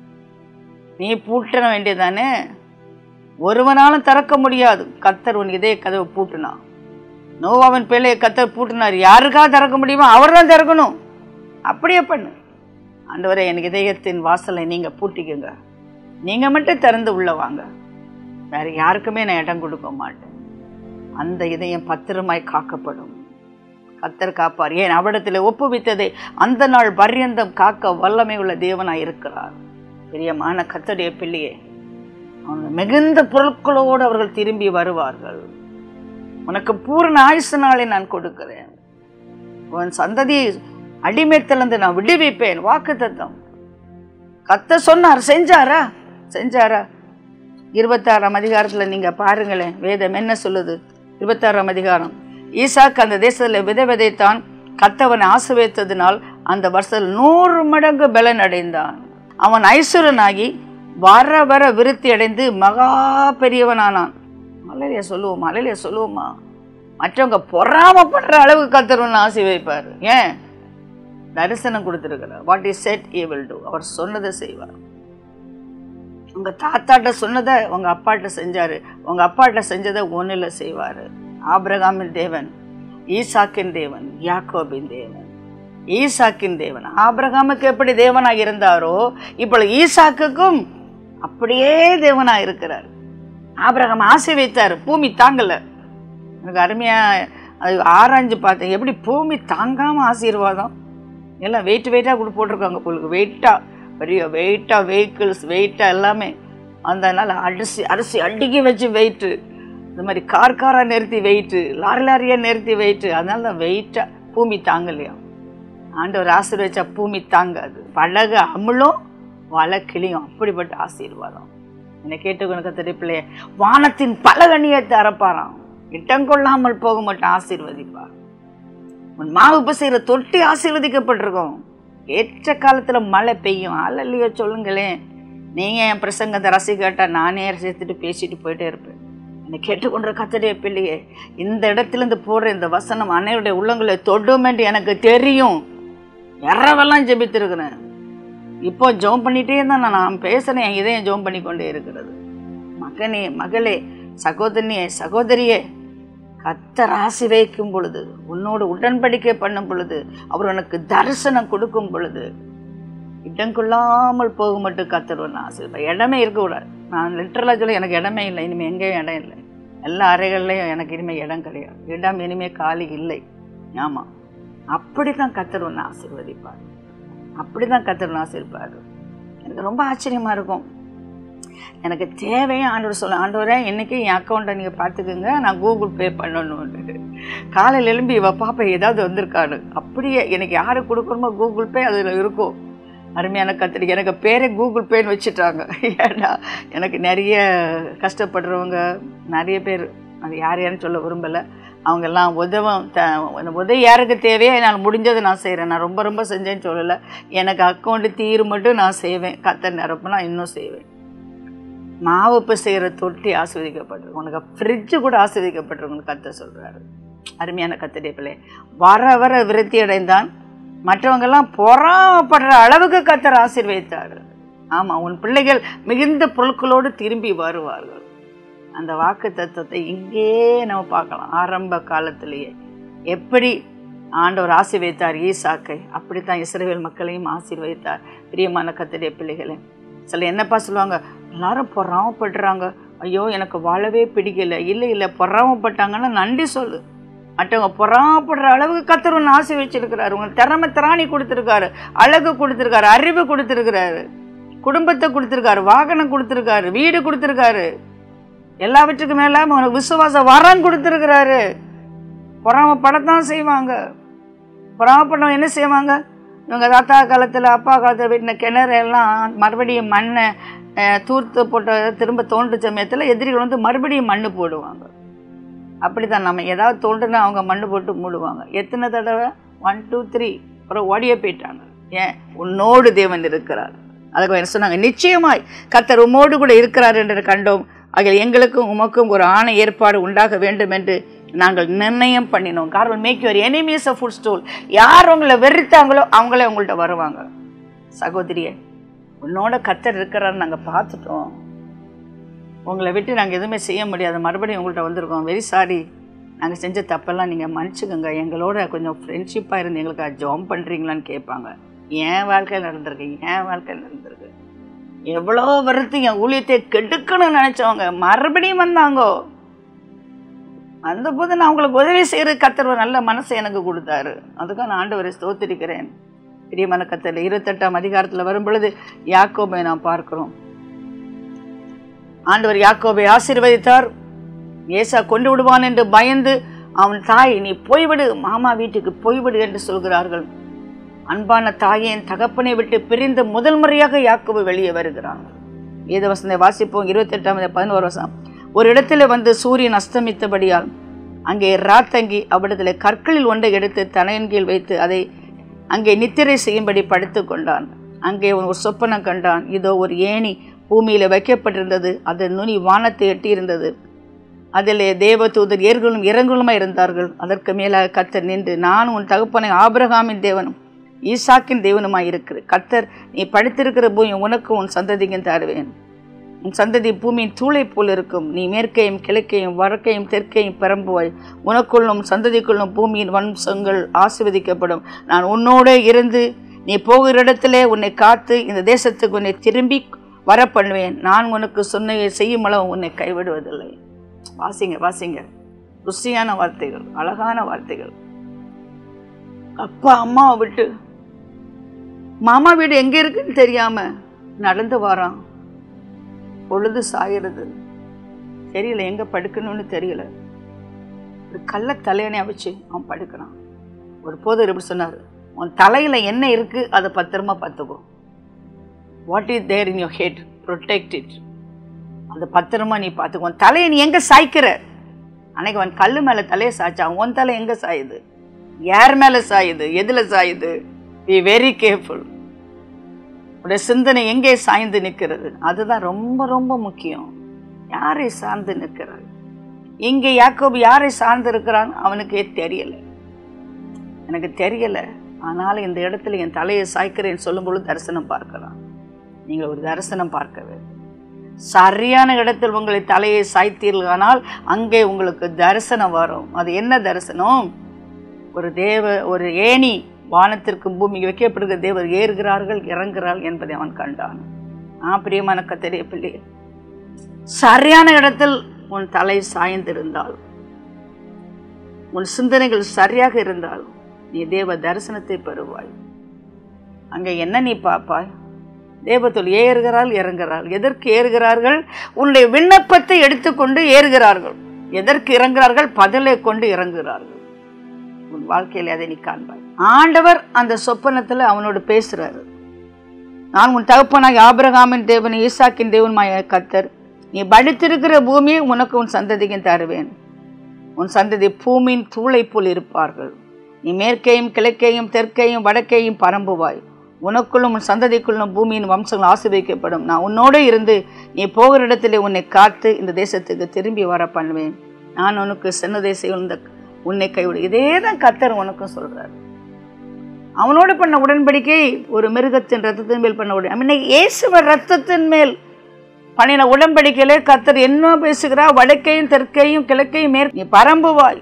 நீ பூட்ட வேண்டியதானே ஒருவனாலும் திறக்க முடியாது கத்தர் உன் இதய கதவை பூட்டினான் நோவாவின் பிள்ளையை கத்தர் பூட்டினார் யாருக்காக திறக்க முடியுமோ அவர் தான் திறக்கணும் அப்படியே பண்ணு ஆண்டவரே என் இதயத்தின் வாசலை நீங்கள் பூட்டிக்கோங்க நீங்கள் மட்டும் திறந்து உள்ள வாங்க வேற யாருக்குமே நான் இடம் கொடுக்க மாட்டேன் அந்த இதயம் பத்திரமாய் காக்கப்படும் கத்தர் காப்பார் ஏன் அவரிடத்தில் ஒப்புவித்ததை அந்த நாள் பர்யந்தம் காக்க வல்லமை உள்ள தேவனாய் இருக்கிறார் பிரியமான கத்தடைய பிள்ளையே அவங்க மிகுந்த பொருட்களோடு அவர்கள் திரும்பி வருவார்கள் உனக்கு பூர்ண ஆயுசு நாளை நான் கொடுக்கிறேன் உன் சந்ததியை அடிமைத்திலிருந்து நான் விடுவிப்பேன் வாக்கு தத்தம் கத்த சொன்னார் செஞ்சாரா செஞ்சாரா இருபத்தாறாம் அதிகாரத்தில் நீங்கள் பாருங்களேன் வேதம் என்ன சொல்லுது இருபத்தாறாம் அதிகாரம் ஈசாக்கு அந்த தேசத்தில் விதை விதைத்தான் கத்தவன் ஆசிர்வதித்ததினால் அந்த வருஷத்தில் நூறு மடங்கு பலன் அடைந்தான் அவன் ஐஸ்வரனாகி வர வர விருத்தி அடைந்து மகா பெரியவனானான் மலையில சொல்லுவோமா மலையில சொல்லுவோமா மற்றவங்க பொறாமப்படுற அளவுக்கு கத்தருன்னு ஆசை வைப்பார் ஏன் தரிசனம் கொடுத்துருக்கிறார் what is said he will do அவர் சொன்னதை செய்வார் உங்க தாத்தாட்ட சொன்னதை உங்க அப்பாட்ட செஞ்சாரு உங்க அப்பாட்ட செஞ்சதை ஒன்றில் செய்வார் ஆபிரகாமின் தேவன் ஈசாக்கின் தேவன் யாக்கோபின் தேவன் ஈசாக்கின் தேவன் ஆபிரகாமுக்கு எப்படி தேவனாக இருந்தாரோ இப்போ ஈசாக்குக்கும் அப்படியே தேவனாக இருக்கிறார் ஆபிரகாம் ஆசை வைத்தார் பூமி தாங்கலை எனக்கு அருமையாக அது ஆராய்ஞ்சு பார்த்தேன் எப்படி பூமி தாங்காமல் ஆசீர்வாதம் எல்லாம் வெயிட் வெயிட்டாக கூட போட்டிருக்காங்க உங்களுக்கு வெயிட்டாக பெரிய வெயிட்டாக வெஹிக்கிள்ஸ் வெயிட்டாக எல்லாமே அதனால அரிசி அரிசி அடுக்கி வச்சு வெயிட்டு இந்த மாதிரி கார் காராக நிறுத்தி வெயிட்டு லாரி லாரியாக நிறுத்தி வெயிட்டு அதனால தான் வெயிட்டாக பூமி தாங்கலையா ஆண்டவர் ஆசீர்வச்சா பூமி தாங்காது பழக அமுளும் வலை கிளியும் அப்படிப்பட்ட ஆசீர்வாதம் என்னை கேட்டுக்கொண்டு கத்தடி பிள்ளைய வானத்தின் பலகணியை தரப்பாராம் இடம் கொள்ளாமல் போக மாட்டேன் ஆசீர்வதிப்பார் உன் மாவு பிசைகிற தொட்டி ஆசீர்வதிக்கப்பட்டிருக்கும் ஏற்ற காலத்துல மழை பெய்யும் அல்லையோ சொல்லுங்களேன் நீங்க என் பிரசங்கத்தை ரசி கேட்டா நானே ரசித்துட்டு பேசிட்டு போயிட்டே இருப்பேன் என்னை கேட்டுக்கொண்ட கத்தடைய பிள்ளையே இந்த இடத்துல இருந்து போடுற இந்த வசனம் அன்னையுடைய உள்ளங்களை தொடும் என்று எனக்கு தெரியும் இரவெல்லாம் ஜெபித்திருக்கிறேன் இப்போ ஜெபம் பண்ணிட்டே தான் நான் நான் பேசுறேன் என் இதயம் ஜெபம் பண்ணி கொண்டே இருக்கிறது மகனே மகளே சகோதரியே சகோதரியே கத்தர் ஆசி வைக்கும் பொழுது உன்னோடு உடன்படிக்கை பண்ணும் பொழுது அவர் உனக்கு தரிசனம் கொடுக்கும் பொழுது இடம் கொள்ளாமல் போக மட்டும் கத்தர் ஒன்று ஆசை இடமே இருக்கக்கூடாது நான் லிட்டரலாக சொல்ல எனக்கு இடமே இல்லை இனிமேல் எங்கேயும் இடம் இல்லை எல்லா அறைகள்லையும் எனக்கு இனிமேல் இடம் கிடையாது இடம் இனிமேல் காலி இல்லை ஆமாம் அப்படி தான் கத்தர் ஒன்று ஆசீர்வதிப்பார் அப்படி தான் கத்தர் ஒன்று ஆசீர்வார் எனக்கு ரொம்ப ஆச்சரியமாக இருக்கும் எனக்கு தேவையே ஆண்டவர் சொல்ல ஆண்டவரே இன்னைக்கு என் அக்கௌண்ட்டை நீங்கள் பார்த்துக்குங்க நான் கூகுள் பே பண்ணணும்னு காலையில் எழும்பி இவ பாப்பா ஏதாவது வந்திருக்காடு அப்படியே எனக்கு யாருக்கு கொடுக்கணுமோ கூகுள் பே அதில் இருக்கும் அருமையான கத்திரிக்கை எனக்கு பேரே கூகுள் பேன்னு வச்சுட்டாங்க ஏன்னா எனக்கு நிறைய கஷ்டப்படுறவங்க நிறைய பேர் அது யார் யாருன்னு சொல்ல விரும்பலை அவங்கெல்லாம் உதவும் த உதவி யாருக்கு தேவையோ என்னால் முடிஞ்சதை நான் செய்கிறேன் நான் ரொம்ப ரொம்ப செஞ்சேன்னு சொல்லலை எனக்கு அக்கௌண்ட்டு தீரு மட்டும் நான் செய்வேன் கத்த நிரப்பு நான் இன்னும் செய்வேன் மாவு பிசைகிற தொட்டி ஆஸ்வதிக்கப்பட்டிருக்கும் உனக்கு ஃப்ரிட்ஜு கூட ஆஸ்வதிக்கப்பட்டிருக்கும்னு கத்த சொல்கிறாரு அருமையான கத்தடைய பிள்ளை வர வர விருத்தி அடைந்தான் மற்றவங்கெல்லாம் பொறாமப்படுற அளவுக்கு கத்தர் ஆசீர்வதித்தார் ஆமாம் உன் பிள்ளைகள் மிகுந்த பொருட்களோடு திரும்பி வருவார்கள் அந்த வாக்கு தத்துவத்தை இங்கே நம்ம பார்க்கலாம் ஆரம்ப காலத்திலேயே எப்படி ஆண்டவர் ஆசீர்வதித்தார் ஈசாக்கை அப்படித்தான் இஸ்ரேல் மக்களையும் ஆசீர்வதித்தார் பிரியமான கத்தடைய பிள்ளைகளை சில என்னப்பா சொல்லுவாங்க எல்லாரும் பொறாமப்படுறாங்க ஐயோ எனக்கு வாழவே பிடிக்கல இல்லை இல்லை பொறாமப்பட்டாங்கன்னா நன்றி சொல்லு மற்றவங்க பொறாமப்படுற அளவுக்கு கத்தர் ஒன்று ஆசை வச்சிருக்கிறாரு உங்களுக்கு திறமை திராணி கொடுத்துருக்காரு அழகு கொடுத்துருக்காரு அறிவு கொடுத்துருக்கிறாரு குடும்பத்தை கொடுத்துருக்காரு வாகனம் கொடுத்துருக்காரு வீடு கொடுத்துருக்காரு எல்லாவற்றுக்கும் மேலாம உனக்கு விசுவாச வரம் கொடுத்துருக்கிறாரு பொறாமப்படத்தான் செய்வாங்க பொறாமப்படம் என்ன செய்வாங்க இவங்க தாத்தா காலத்தில் அப்பா காலத்தில் வீட்டின கிணறு எல்லாம் மறுபடியும் மண்ணை தூர்த்து போட்ட திரும்ப தோன்ற சமயத்தில் எதிரிகள் வந்து மறுபடியும் மண் போடுவாங்க அப்படி தான் நம்ம ஏதாவது தோன்றுனா அவங்க மண் போட்டு மூடுவாங்க எத்தனை தடவை ஒன் டூ த்ரீ அப்புறம் ஓடியே போயிட்டாங்க ஏன் உன்னோடு தேவன் இருக்கிறார் அதுக்கு என்ன சொன்னாங்க நிச்சயமாய் கத்தர் உம்மோடு கூட இருக்கிறார் என்று கண்டோம் அதில் எங்களுக்கும் உமக்கும் ஒரு ஆணை ஏற்பாடு உண்டாக வேண்டும் என்று நாங்கள் நிர்ணயம் பண்ணினோம் காரணம் make your enemies a footstool யார் உங்களை வெறுத்தாங்களோ அவங்களே உங்கள்கிட்ட வருவாங்க சகோதரியே உன்னோட கத்தர் இருக்கிறான்னு நாங்கள் பார்த்துட்டோம் உங்களை விட்டு நாங்கள் எதுவுமே செய்ய முடியாது மறுபடியும் உங்கள்கிட்ட வந்திருக்கோம் வெரி சாரி நாங்கள் செஞ்ச தப்பெல்லாம் நீங்கள் மன்னிச்சுக்கோங்க எங்களோட கொஞ்சம் ஃப்ரெண்ட்ஷிப்பாக இருந்து எங்களுக்கு ஜாம் பண்ணுறீங்களான்னு கேட்பாங்க என் வாழ்க்கையில் நடந்திருக்கு என் வாழ்க்கையில் நடந்திருக்கு எவ்வளோ வருத்து என் ஊழியத்தை கெடுக்கணும்னு நினச்சவங்க மறுபடியும் வந்தாங்கோ அந்த போது நான் உங்களுக்கு உதவி செய்கிற கத்தர் ஒரு நல்ல மனசை எனக்கு கொடுத்தாரு அதுக்காக நான் ஆண்டவரை ஸ்தோத்திருக்கிறேன் பிரியமான கத்தர் இருபத்தெட்டாம் அதிகாரத்தில் வரும் பொழுது யாக்கோபை நாம் பார்க்கிறோம் ஆண்டவர் யாக்கோபை ஆசீர்வதித்தார் ஏசா கொண்டு விடுவான் என்று பயந்து அவன் தாய் நீ போய்விடு மாமா வீட்டுக்கு போய்விடு என்று சொல்கிறார்கள் அன்பான தாயின் தகப்பனை விட்டு பிரிந்த முதல் முறையாக யாக்கோபு வெளியே வருகிறான் வேத வசந்தை வாசிப்போம் இருபத்தெட்டாம் பதினோரு வருஷம் ஒரு இடத்துல வந்து சூரியன் அஸ்தமித்தபடியால் அங்கே ராத்தங்கி அவ்விடத்தில் கற்களில் ஒன்றை எடுத்து தனையின் கீழ் வைத்து அதை அங்கே நித்திரை செய்யும்படி படுத்து கொண்டான் அங்கே ஒரு சொப்பனம் கண்டான் இதோ ஒரு ஏணி பூமியில வைக்கப்பட்டிருந்தது அதன் நுனி வானத்தை எட்டியிருந்தது அதிலே தேவதூதர் ஏர்களும் இறங்குலுமாய் இருந்தார்கள் அதற்கு மேலாக கத்தர் நின்று நான் உன் தகப்பனை ஆபிரகாமின் தேவனும் ஈசாக்கின் தேவனுமாய் இருக்கிறேன் கத்தர் நீ படுத்திருக்கிற பூமி உனக்கு உன் சந்ததிக்கும் தருவேன் உன் சந்ததி பூமியின் தூளை போல் இருக்கும் நீ மேற்கையும் கிழக்கையும் வடக்கையும் தெற்கையும் பரம்புவாய் உனக்குள்ளும் சந்ததிக்குள்ளும் பூமியின் வம்சங்கள் ஆசிர்வதிக்கப்படும் நான் உன்னோட இருந்து நீ போகிற இடத்திலே உன்னை காத்து இந்த தேசத்துக்கு உன்னை திரும்பி வர பண்ணுவேன் நான் உனக்கு சொன்ன செய்யும் அளவு உன்னை கைவிடுவதில்லை வாசிங்க வாசிங்க ருசியான வார்த்தைகள் அழகான வார்த்தைகள் அப்பா அம்மாவை விட்டு மாமா வீடு எங்க இருக்குன்னு தெரியாம நடந்து வரான் பொழுது சாகிறது தெரியல எங்க படுக்கணும்னு தெரியல ஒரு கள்ள தலையணையா வச்சு அவன் படுக்கிறான் ஒரு போதர் எப்படி சொன்னார் உன் தலையில என்ன இருக்கு அதை பத்திரமா பார்த்துக்கோ what is there in your head protect it அந்த பத்திரமா நீ பார்த்துக்கோ உன் தலையை நீ எங்கே சாய்க்கிற அன்னைக்கு அவன் கல் மேலே தலையை சாய்ச்சான் உன் தலை எங்கே சாயுது யார் மேலே சாயுது எதில் சாயுது பி வெரி கேர்ஃபுல் உடைய சிந்தனை எங்கே சாய்ந்து நிற்கிறது அதுதான் ரொம்ப ரொம்ப முக்கியம் யாரை சார்ந்து நிற்கிறார் இங்கே யாக்கோபு யாரை சார்ந்து இருக்கிறான் அவனுக்கே தெரியல எனக்கு தெரியல ஆனாலும் இந்த இடத்துல என் தலையை சாய்க்கிறேன் சொல்லும் பொழுது தரிசனம் பார்க்கலாம் நீங்கள் ஒரு தரிசனம் பார்க்க வேண்டும் சரியான இடத்தில் உங்களை தலையை சாய்த்தீர்களானால் அங்கே உங்களுக்கு தரிசனம் வரும் அது என்ன தரிசனம் ஒரு தேவ ஒரு ஏணி வானத்திற்கு பூமிக்கு வைக்கப்படுகிற தேவர் ஏறுகிறார்கள் இறங்குகிறார்கள் என்பதை அவன் கண்டான் ஆ பிரியமான கத்தரிய பிள்ளை சரியான இடத்தில் உன் தலை சாய்ந்திருந்தால் உன் சிந்தனைகள் சரியாக இருந்தால் நீ தேவ தரிசனத்தை பெறுவாய் அங்கே என்ன நீ பார்ப்பாய் தேவத்துள் ஏறுகிறாள் இறங்குகிறாள் எதற்கு ஏறுகிறார்கள் உன்னுடைய விண்ணப்பத்தை எடுத்துக்கொண்டு ஏறுகிறார்கள் எதற்கு இறங்குகிறார்கள் பதிலை கொண்டு இறங்குகிறார்கள் உன் வாழ்க்கையில் அதை நீ காண்பாய் ஆண்டவர் அந்த சொப்பனத்தில் அவனோடு பேசுறாரு நான் உன் தகப்பனாய் ஆபிரகாமின் தேவன் ஈசாக்கின் தேவன்மாய கத்தர் நீ படித்திருக்கிற பூமியை உனக்கு உன் சந்ததிக்கும் தருவேன் உன் சந்ததி பூமியின் தூளை போல் இருப்பார்கள் நீ மேற்கையும் கிழக்கையும் தெற்கையும் வடக்கையும் பரம்புவாய் உனக்குள்ளும் உன் சந்ததிக்குள்ளும் பூமியின் வம்சங்கள் ஆசிர்வதிக்கப்படும் நான் உன்னோடு இருந்து நீ போகிற இடத்திலே உன்னை காத்து இந்த தேசத்துக்கு திரும்பி வர பண்ணுவேன் நான் உனக்கு சின்னதை செய்த உன்னை கைவிடு இதே தான் கத்தர் உனக்கும் சொல்றாரு அவனோடு பண்ண உடன்படிக்கை ஒரு மிருகத்தின் ரத்தத்தின் மேல் பண்ண உடன் இன்னைக்கு இயேசுவ ரத்தத்தின் மேல் பண்ணின உடன்படிக்கையிலே கத்தர் என்ன பேசுகிறா வடக்கையும் தெற்கையும் கிழக்கையும் மேற் நீ பரம்புவாய்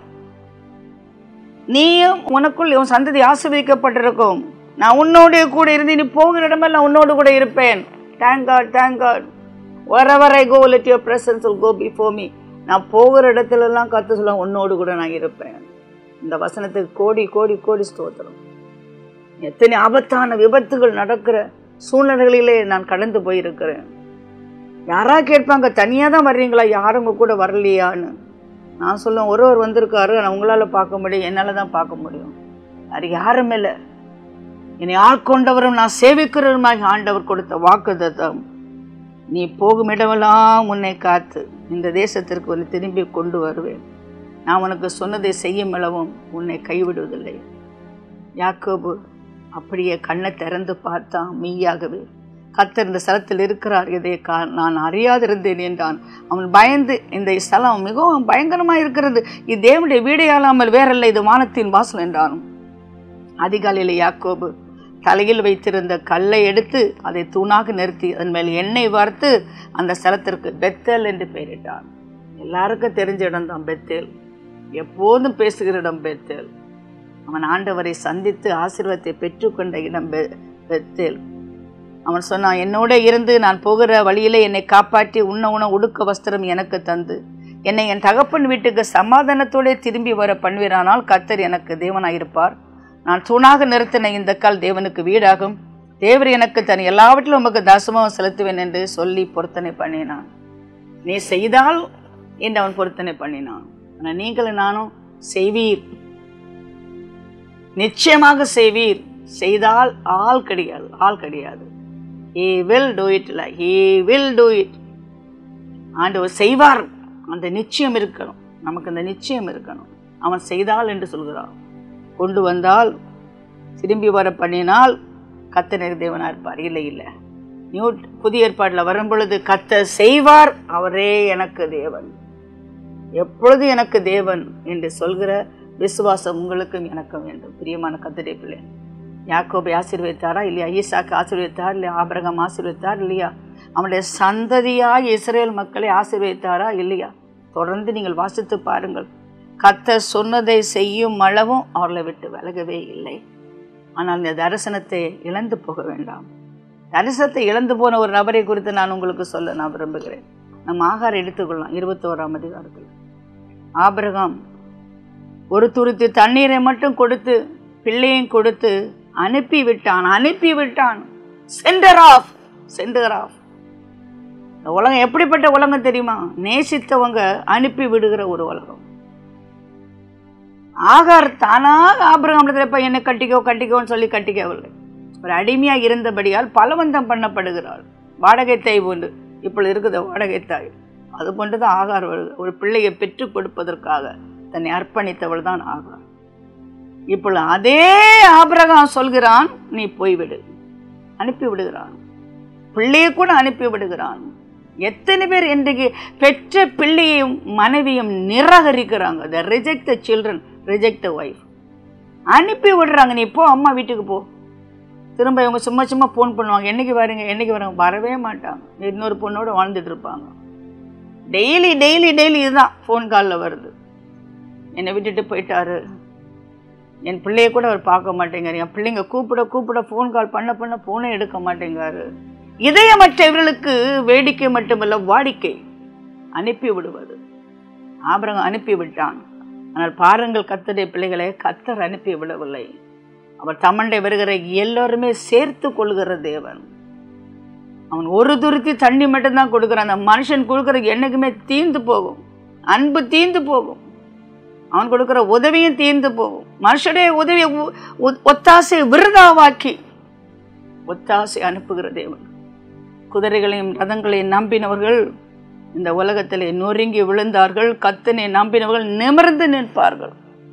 நீயும் உனக்குள் உன் சந்ததி ஆசிர்வதிக்கப்பட்டிருக்கும் நான் உன்னோட கூட இருந்து நீ போகிற இடமெல்லாம் நான் உன்னோடு கூட இருப்பேன் thank God thank God wherever I go let your presence will go before me நான் போகிற இடத்துலலாம் கத்து சொல்ல உன்னோடு கூட நான் இருப்பேன் இந்த வசனத்துக்கு கோடி கோடி கோடி ஸ்தோத்திரம் எத்தனை ஆபத்தான விபத்துகள் நடக்கிற சூழ்நிலைகளிலே நான் கடந்து போயிருக்கிறேன் யாரா கேட்பாங்க தனியாக தான் வர்றீங்களா யாரும் உங்க கூட வரலையான்னு நான் சொல்லுவேன் ஒருவர் வந்திருக்காரு நான் உங்களால் பார்க்க முடியும் என்னால் தான் பார்க்க முடியும் அது யாரும் இல்லை என்னை ஆட்கொண்டவரும் நான் சேவிக்கிறவருமாய் ஆண்டவர் கொடுத்த வாக்குத்தத்தம் நீ போகும் இடமெல்லாம் உன்னை காத்து இந்த தேசத்திற்கு உன்னை திரும்பி கொண்டு வருவேன் நான் உனக்கு சொன்னதை செய்யும் அளவும் உன்னை கைவிடுவதில்லை யாக்கோபு அப்படியே கண்ணை திறந்து பார்த்தான் மெய்யாகவே கத்தர் இந்த ஸ்தலத்தில் இருக்கிறார் இதை கா நான் அறியாதிருந்தேன் என்றான் அவன் பயந்து இந்த ஸ்தலம் மிகவும் பயங்கரமாக இருக்கிறது இது தேவனுடைய வீடே அல்லாமல் வேறல்ல இது வானத்தின் வாசல் என்றான் அதிகாலையில் யாக்கோபு தலையில் வைத்திருந்த கல்லை எடுத்து அதை தூணாக நிறுத்தி அதன் மேல் எண்ணெய் வார்த்து அந்த ஸ்தலத்திற்கு பெத்தேல் என்று பெயரிட்டான் எல்லாருக்கும் தெரிஞ்ச இடம் தான் பெத்தேல் எப்போதும் பேசுகிற இடம் பெத்தேல் அவன் ஆண்டவரை சந்தித்து ஆசீர்வாதத்தை பெற்றுக்கொண்ட இடம் பெ பெத்தேல் அவன் சொன்னான் என்னோட இருந்து நான் போகிற வழியிலே என்னை காப்பாற்றி உண்ண உண உடுக்க வஸ்திரம் எனக்கு தந்து என்னை என் தகப்பன் வீட்டுக்கு சமாதானத்தோடே திரும்பி வர பண்ணுவீரானால் கத்தர் எனக்கு தேவனாயிருப்பார் நான் தூணாக நிறுத்தின இந்த கால் தேவனுக்கு வீடாகும் தேவர் எனக்கு தன் எல்லாவற்றிலும் உமக்கு தசமம் செலுத்துவேன் என்று சொல்லி பொருத்தனை பண்ணினான் நீ செய்தால் என்று அவன் பொருத்தனை பண்ணினான் ஆனால் நீங்களும் நானும் செய்வீர் நிச்சயமாக செய்வீர் செய்தால் ஆள் கிடையாது ஆள் கிடையாது ஹே வில் டூ இட் லை ஹே வில் டூ இட் ஆண்டவர் செய்வார் அந்த நிச்சயம் இருக்கணும் நமக்கு அந்த நிச்சயம் இருக்கணும் அவன் செய்தால் என்று சொல்கிறான் கொண்டு வந்தால் திரும்பி வர பண்ணினால் கத்தனர் தேவனாக இருப்பார் இல்லை இல்லை நியூ புதிய ஏற்பாட்டில் வரும் பொழுது கத்த செய்வார் அவரே எனக்கு தேவன் எப்பொழுது எனக்கு தேவன் என்று சொல்கிற விசுவாசம் உங்களுக்கும் எனக்கும் வேண்டும் பிரியமான கத்தரை பிள்ளை யாக்கோபை ஆசீர்வதித்தாரா இல்லையா ஈசாக்கு ஆசீர்வதித்தார் இல்லையா ஆபிரகம் ஆசீர்வதித்தார் இல்லையா அவனுடைய சந்ததியாய் இஸ்ரேல் மக்களை ஆசீர்வதித்தாரா இல்லையா தொடர்ந்து நீங்கள் வாசித்து பாருங்கள் கத்த சொன்னதை செய்யும் அளவும் அவர்களை விட்டு விலகவே இல்லை ஆனால் இந்த தரிசனத்தை இழந்து போக வேண்டாம் தரிசனத்தை இழந்து போன ஒரு நபரை குறித்து நான் உங்களுக்கு சொல்ல நான் விரும்புகிறேன் நம்ம ஆகாரம் எடுத்துக்கொள்ளலாம் இருபத்தோராம் அதிகாரத்தில் ஆபிரகாம் ஒரு துருத்தி தண்ணீரை மட்டும் கொடுத்து பிள்ளையும் கொடுத்து அனுப்பி விட்டான் அனுப்பி விட்டான் சென்டர் ஆஃப் சென்டர் ஆஃப் இந்த உலகம் எப்படிப்பட்ட உலகம் தெரியுமா நேசித்தவங்க அனுப்பி விடுகிற ஒரு உலகம் ஆகார் தானாக ஆபிரகாமத்தில் போய் என்னை கட்டிக்கோ கட்டிக்கோன்னு சொல்லி கட்டிக்கவில்லை ஒரு அடிமையாக இருந்தபடியால் பலவந்தம் பண்ணப்படுகிறாள் வாடகை தேய்வுண்டு இப்போ இருக்குது வாடகை தாய் அது கொண்டு தான் ஆகார் வருது ஒரு பிள்ளையை பெற்றுக் கொடுப்பதற்காக தன்னை அர்ப்பணித்தவள் தான் ஆகார் இப்போ அதே ஆபிரகாம் சொல்கிறான் நீ போய்விடு அனுப்பி விடுகிறான் பிள்ளையை கூட அனுப்பி விடுகிறான் எத்தனை பேர் இன்றைக்கு பெற்ற பிள்ளையையும் மனைவியும் நிராகரிக்கிறாங்க the reject the children reject the wife அனுப்பி விடுறாங்க நீ போ அம்மா வீட்டுக்கு போ திரும்ப இவங்க சும்மா சும்மா ஃபோன் பண்ணுவாங்க என்னைக்கு வரீங்க என்னைக்கு வராங்க வரவே மாட்டாங்க இன்னொரு பொண்ணோட வாழ்ந்துட்டு இருப்பாங்க டெய்லி டெய்லி டெய்லி இதுதான் ஃபோன் காலில் வருது என்னை விட்டுட்டு போயிட்டாரு என் பிள்ளைய கூட அவர் பார்க்க மாட்டேங்காரு என் பிள்ளைங்க கூப்பிட கூப்பிட ஃபோன் கால் பண்ண பண்ண ஃபோனே எடுக்க மாட்டேங்காரு இதயமற்ற இவர்களுக்கு வேடிக்கை மட்டுமல்ல வாடிக்கை அனுப்பி விடுவது ஆபரகம் அனுப்பி விட்டான் ஆனால் பாருங்கள் கத்தருடைய பிள்ளைகளை கத்தர் அனுப்பி விடவில்லை அவர் தமண்டை வருகிற எல்லோருமே சேர்த்து கொள்கிற தேவன் அவன் ஒரு துருத்தி தண்ணி மட்டும்தான் கொடுக்குறான் அந்த மனுஷன் கொடுக்குற என்னைக்குமே தீந்து போகும் அன்பு தீந்து போகும் அவன் கொடுக்குற உதவியும் தீர்ந்து போகும் மனுஷனுடைய உதவியை உ- உ- ஒத்தாசை விருதாவாக்கி ஒத்தாசை அனுப்புகிற தேவன் குதிரைகளையும் ரதங்களையும் நம்பினவர்கள் இந்த உலகத்திலே நொறுங்கி விழுந்தார்கள் கத்தனை நம்பினவர்கள் நிமிர்ந்து நிற்பார்கள்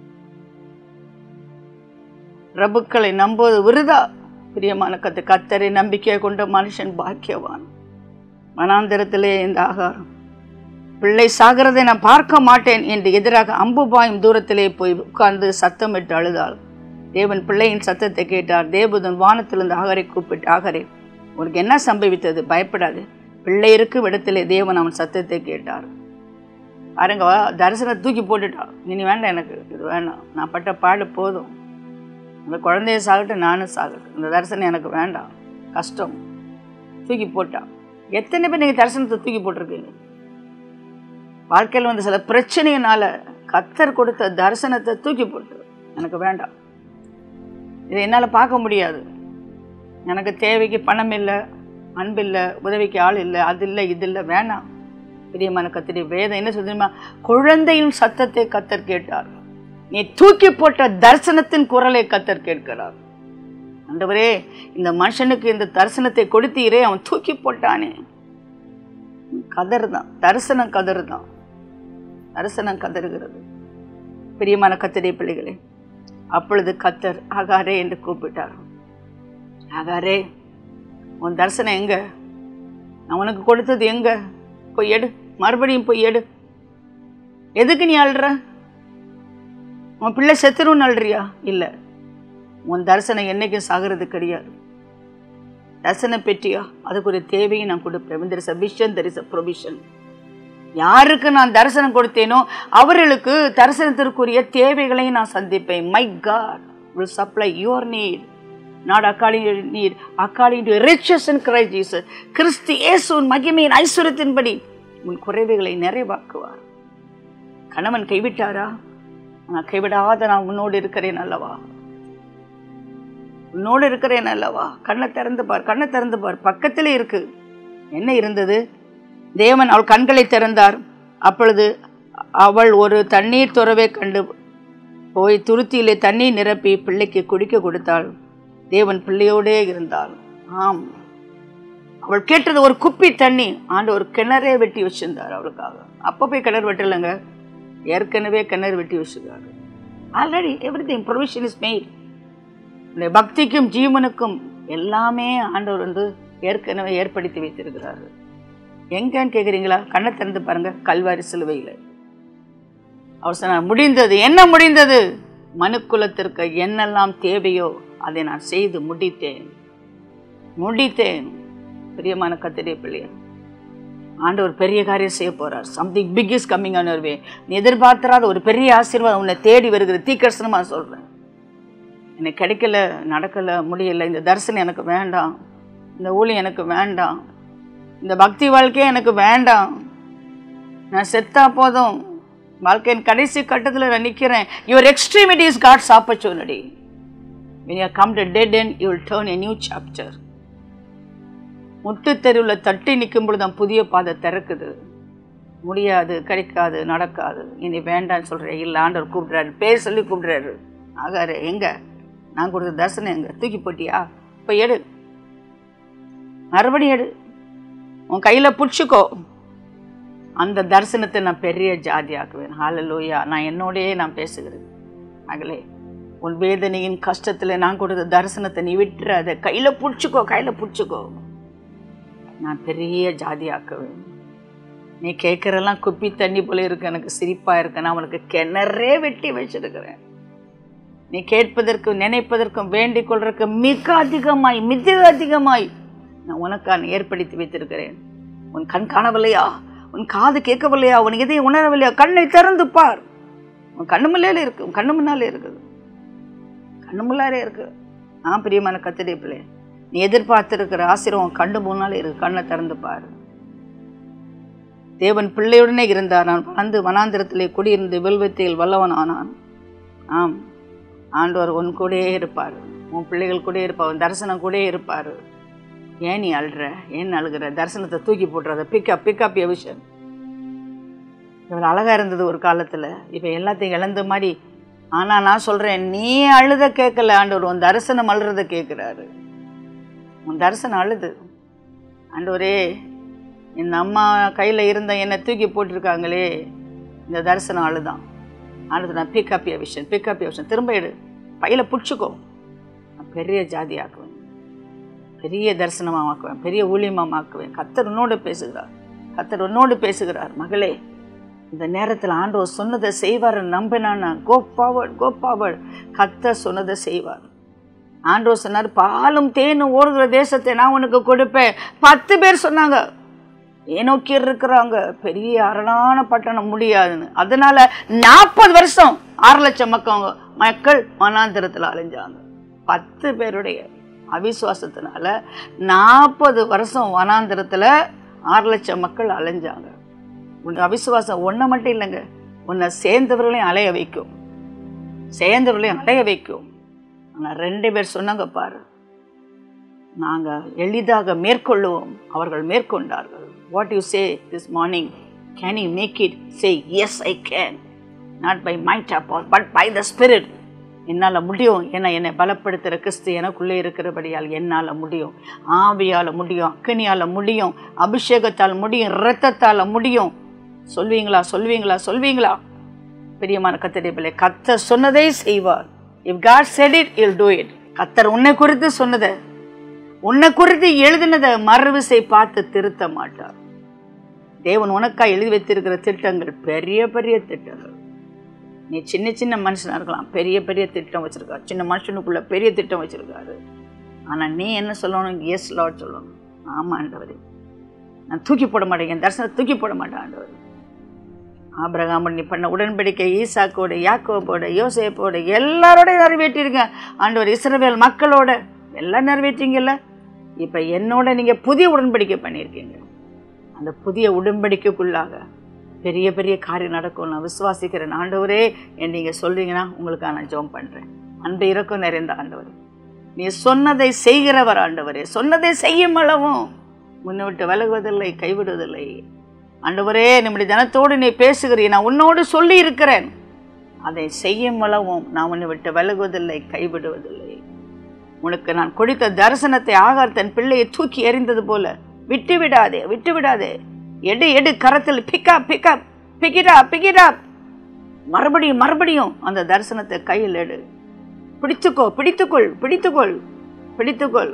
பிரபுக்களை நம்புவது விருதா பிரியமான கத்து கத்தரை நம்பிக்கை கொண்ட மனுஷன் பாக்கியவான் மனாந்திரத்திலே இந்த ஆகாரம் பிள்ளை சாகிறதை நான் பார்க்க மாட்டேன் என்று எதிராக அம்பு பாயும் தூரத்திலே போய் உட்கார்ந்து சத்தமிட்டு அழுதாள் தேவன் பிள்ளையின் சத்தத்தை கேட்டார் தேவதன் வானத்திலிருந்து ஆகரை கூப்பிட்டு ஆகரே உனக்கு என்ன சம்பவித்தது பயப்படாது பிள்ளை இருக்கும் இடத்திலே தேவன் அவன் சத்தத்தை கேட்டார் பாருங்க தரிசனத்தை தூக்கி போட்டுட்டான் இனி வேண்டாம் எனக்கு இது வேண்டாம் நான் பட்ட பாடு போதும் அந்த குழந்தைய சாகட்டும் நானும் சாகட்டும் இந்த தரிசனம் எனக்கு வேண்டாம் கஷ்டம் தூக்கி போட்டான் எத்தனை பேர் நீங்கள் தரிசனத்தை தூக்கி போட்டிருக்கீங்க வாழ்க்கையில் வந்து சில பிரச்சனையினால கத்தர் கொடுத்த தரிசனத்தை தூக்கி போட்டு எனக்கு வேண்டாம் இதை என்னால் பார்க்க முடியாது எனக்கு தேவைக்கு பணம் இல்லை அன்பு இல்லை உதவிக்கு ஆள் இல்லை அது இல்லை இது இல்லை வேணாம் பிரியமான கத்திரி வேதம் என்ன சொல்லுமா குழந்தையின் சத்தத்தை கத்தர் கேட்டார் நீ தூக்கி போட்ட தரிசனத்தின் குரலை கத்தர் கேட்கிறார் ஆண்டவரே இந்த மனுஷனுக்கு இந்த தரிசனத்தை கொடுத்தீரே அவன் தூக்கி போட்டானே கதர் தான் தரிசனம் கதர் தான் தரிசனம் கதறுகிறது பிரியமான கத்தரை பிள்ளைகளே அப்பொழுது கத்தர் ஆகாரே என்று கூப்பிட்டார் ஆகாரே உன் தரிசனம் எங்க நான் உனக்கு கொடுத்தது எங்க போய் எடு மறுபடியும் போய் எடு எதுக்கு நீ அழுற உன் பிள்ளை செத்துருன்னு அழுறியா இல்லை உன் தரிசனம் என்னைக்கும் சாகிறது கிடையாது தரிசனம் பெற்றியா அதுக்கு ஒரு தேவையை நான் கொடுப்பேன் there is a vision there is a provision யாருக்கு நான் தரிசனம் கொடுத்தேனோ அவர்களுக்கு தரிசனத்திற்குரிய தேவைகளையும் நான் சந்திப்பேன் my God will supply your need not according need according to riches in Christ Jesus கிறிஸ்து இயேசுவின் மகிமையின் ஐஸ்வர்யத்தின்படி உன் குறைவுகளை நிறைவாக்குவார் கணவன் கைவிட்டாரா நான் கைவிடாத நான் உன்னோடு இருக்கிறேன் அல்லவா உன்னோடு இருக்கிறேன் அல்லவா கண்ணை திறந்து பார் கண்ணை திறந்து பார் பக்கத்திலே இருக்கு என்ன இருந்தது தேவன் அவள் கண்களை திறந்தார் அப்பொழுது அவள் ஒரு தண்ணீர் துறவை கண்டு போய் துருத்தியிலே தண்ணீர் நிரப்பி பிள்ளைக்கு குடிக்க கொடுத்தாள் தேவன் பிள்ளையோடே இருந்தாள் ஆம் அவள் கேட்டது ஒரு குப்பி தண்ணி ஆண்டு ஒரு கிணறே வெட்டி வச்சிருந்தார் அவளுக்காக அப்போ போய் கிணறு வெட்டலைங்க ஏற்கனவே கிணறு வெட்டி வச்சிருக்காரு already everything provision is made இந்த பக்திக்கும் ஜீவனுக்கும் எல்லாமே ஆண்டவர் வந்து ஏற்கனவே ஏற்படுத்தி வைத்திருக்கிறாரு எங்கன்னு கேட்குறீங்களா கண்ணை திறந்து பாருங்க கல்வாரி சிலுவையில் அவர் சொன்னார் முடிந்தது என்ன முடிந்தது மனுக்குலத்திற்கு என்னெல்லாம் தேவையோ அதை நான் செய்து முடித்தேன் முடித்தேன் பிரியமான கத்திரிய பிள்ளையர் ஆண்டவர் பெரிய காரியம் செய்ய போறார் something big is coming on way நீ எதிர்பார்த்தராத ஒரு பெரிய ஆசீர்வாதம் உன்னை தேடி வருகிற தீக்கர்சனமா சொல்றேன் எனக்கு கிடைக்கல நடக்கல முடியல இந்த தரிசனம் எனக்கு வேண்டாம் இந்த ஊழியம் எனக்கு வேண்டாம் இந்த பக்தி வாழ்க்கையே எனக்கு வேண்டாம் நான் செத்தா போதும் வாழ்க்கையின் கடைசி கட்டத்தில் நான் நிற்கிறேன் your extremity is God's opportunity when you come to dead end you will turn a new chapter முட்டு தெருவில் தட்டி நிற்கும் பொழுது தான் புதிய பாதை திறக்குது முடியாது கிடைக்காது நடக்காது இனி வேண்டான்னு சொல்கிறேன் இல்லை ஆண்டவர் கூப்பிடுறாரு பேர் சொல்லி கூப்பிடுறாரு ஆகாரு எங்க நான் கொடுத்த தரிசனம் எங்க தூக்கி போட்டியா இப்போ எடு மறுபடியும் எடு உன் கையில் பிடிச்சிக்கோ அந்த தரிசனத்தை நான் பெரிய ஜாதி ஆக்குவேன் ஹalleluya நான் என்னோடயே நான் பேசுகிறேன் மகளே உன் வேதனையின் கஷ்டத்தில் நான் கொடுத்த தரிசனத்தை நீ விட்டுற அதை கையில் பிடிச்சிக்கோ கையில் பிடிச்சிக்கோ நான் பெரிய ஜாதி ஆக்குவேன் நீ கேட்குறெல்லாம் குப்பி தண்ணி போல இருக்கு எனக்கு சிரிப்பாக இருக்கு நான் உனக்கு கிணறே வெட்டி வச்சிருக்கிறேன் நீ கேட்பதற்கு நினைப்பதற்கும் வேண்டிக் கொள்றதுக்கு மிக அதிகமாய் மிக அதிகமாய் நான் உனக்கான ஏற்படுத்தி வைத்திருக்கிறேன் உன் கண் காணவில்லையா உன் காது கேட்கவில்லையா உன் இதை உணரவில்லையா கண்ணை திறந்து பார் உன் கண்ணு முன்னாலே இருக்கு உன் கண்ணு முன்னாலே இருக்குது கண்ணு முன்னாலே இருக்கு ஆ பிரியமான கத்திரி பிள்ளை நீ எதிர்பார்த்திருக்கிற ஆசிரியர் உன் கண்ணு முன்னாலே இருக்கு கண்ணை திறந்து பாரு தேவன் பிள்ளையுடனே இருந்தார் நான் வளர்ந்து வனாந்திரத்திலே குடியிருந்து வில்வத்தையில் வல்லவன் ஆனான் ஆம் ஆண்டவர் உன் கூடயே இருப்பார் உன் பிள்ளைகள் கூட இருப்பார் உன் தரிசனம் கூட இருப்பார் ஏன் நீ அழுற ஏன் அழுகிற தரிசனத்தை தூக்கி போட்டுறத பிக்கப் பிக்கப் விஷயம் இவ்வளோ அழகாக இருந்தது ஒரு காலத்தில் இப்போ எல்லாத்தையும் இழந்த மாதிரி ஆனால் நான் சொல்கிறேன் நீ அழுத கேட்கல ஆண்டவர் உன் தரிசனம் அழுறத கேட்குறாரு உன் தரிசனம் அழுது ஆண்டவரே இந்த அம்மா கையில் இருந்த என்னை தூக்கி போட்டிருக்காங்களே இந்த தரிசனம் அழுதான் அடுத்து நான் பிக்கப் விஷன் பிக்கப் விஷன் திரும்ப எடு பையில் பிடிச்சிக்கோ நான் பெரிய ஜாதி ஆக்குவேன் பெரிய தரிசனமாக ஆக்குவேன் பெரிய ஊழியமாக ஆக்குவேன் கத்தர் உன்னோடு பேசுகிறார் கத்தர் உன்னோடு பேசுகிறார் மகளே இந்த நேரத்தில் ஆண்டவர் சொன்னதை செய்வார் நம்பினான் கோ ஃபார்வர்ட் கோ ஃபார்வர்ட் கத்தர் சொன்னதை செய்வார் ஆண்டவர் சொன்னார் பாலும் தேனும் ஓடுகிற தேசத்தை நான் உனக்கு கொடுப்பேன் பத்து பேர் சொன்னாங்க ஏனோக்கி இருக்கிறாங்க பெரிய அரணான பட்டணம் முடியாதுன்னு அதனால நாற்பது வருஷம் ஆறு லட்சம் மக்கள் மக்கள் மனாந்திரத்தில் அலைஞ்சாங்க பத்து பேருடைய அவிசுவாசத்தினால நாற்பது வருஷம் வனாந்திரத்தில் ஆறு லட்சம் மக்கள் அலைஞ்சாங்க உன் அவிசுவாசம் ஒன்றை மட்டும் இல்லைங்க உன்னை சேர்ந்தவர்களையும் அலைய வைக்கும் சேர்ந்தவர்களையும் அலைய வைக்கும் ஆனால் ரெண்டு பேர் சொன்னாங்க பாரு நாங்கள் எளிதாக மேற்கொள்ளுவோம் அவர்கள் மேற்கொண்டார்கள் what you say this morning can you make it say yes I can not by mind அப்பால் பட் பை த ஸ்பிரிட் என்னால் முடியும் ஏன்னா என்னை பலப்படுத்துகிற கிறிஸ்து எனக்குள்ளே இருக்கிறபடியால் என்னால் முடியும் ஆவியால் முடியும் அக்கனியால் முடியும் அபிஷேகத்தால் முடியும் இரத்தத்தால் முடியும் சொல்வீங்களா சொல்வீங்களா சொல்வீங்களா பிரியமான கத்தரை பிள்ளை கத்தர் சொன்னதை செய்வார் if God said it he'll do it கத்தர் உன்னை குறித்து சொன்னதை உன்னை குறித்து எழுதினதை மறுவிசை பார்த்து திருத்த மாட்டார் தேவன் உனக்காக எழுதி வைத்திருக்கிற திட்டங்கள் பெரிய பெரிய திட்டங்கள் நீ சின்ன சின்ன மனுஷனாக இருக்கலாம் பெரிய பெரிய திட்டம் வச்சுருக்காரு சின்ன மனுஷனுக்குள்ள பெரிய திட்டம் வச்சுருக்காரு ஆனால் நீ என்ன சொல்லணும் எஸ் லாட் சொல்லணும் ஆமாம் ஆண்டவர் நான் தூக்கி போட மாட்டேன் என் தரிசனத்தை தூக்கி போட மாட்டேன் ஆண்டவர் ஆபிரகாம் நீ பண்ண உடன்படிக்கை ஈசாக்கோட யாக்கோபோட யோசேப்போட எல்லாரோட நிறைவேற்றிருக்கேன் ஆண்டவர் இஸ்ரவேல் மக்களோட எல்லாம் நிறைவேற்றீங்கல்ல இப்போ என்னோட நீங்கள் புதிய உடன்படிக்கை பண்ணியிருக்கீங்க அந்த புதிய உடன்படிக்கைக்குள்ளாக பெரிய பெரிய காரியம் நடக்கும் நான் விசுவாசிக்கிறேன் ஆண்டவரே என் நீங்கள் சொல்றீங்கன்னா உங்களுக்காக நான் ஜெபம் பண்ணுறேன் அன்பு இறக்கம் நிறைந்த ஆண்டவர் நீ சொன்னதை செய்கிறவர் ஆண்டவரே சொன்னதை செய்யும் அளவும் முன்னை விட்டு விலகுவதில்லை கைவிடுவதில்லை ஆண்டவரே நம்முடைய ஜனத்தோடு நீ பேசுகிறீ நான் உன்னோடு சொல்லி இருக்கிறேன் அதை செய்யும் அளவும் நான் உன்னை விட்டு விலகுவதில்லை கைவிடுவதில்லை உனக்கு நான் கொடுத்த தரிசனத்தை ஆகார் தன் பிள்ளையை தூக்கி எறிந்தது போல விட்டு விடாதே விட்டு விடாதே எடு எடு கரத்தில் பிக்கப் பிக்கப் பிக்கிடா பிக்கிடா மறுபடியும் மறுபடியும் அந்த தரிசனத்தை கையில் எடு பிடித்துக்கோ பிடித்துக்கொள் பிடித்துக்கொள் பிடித்துக்கொள்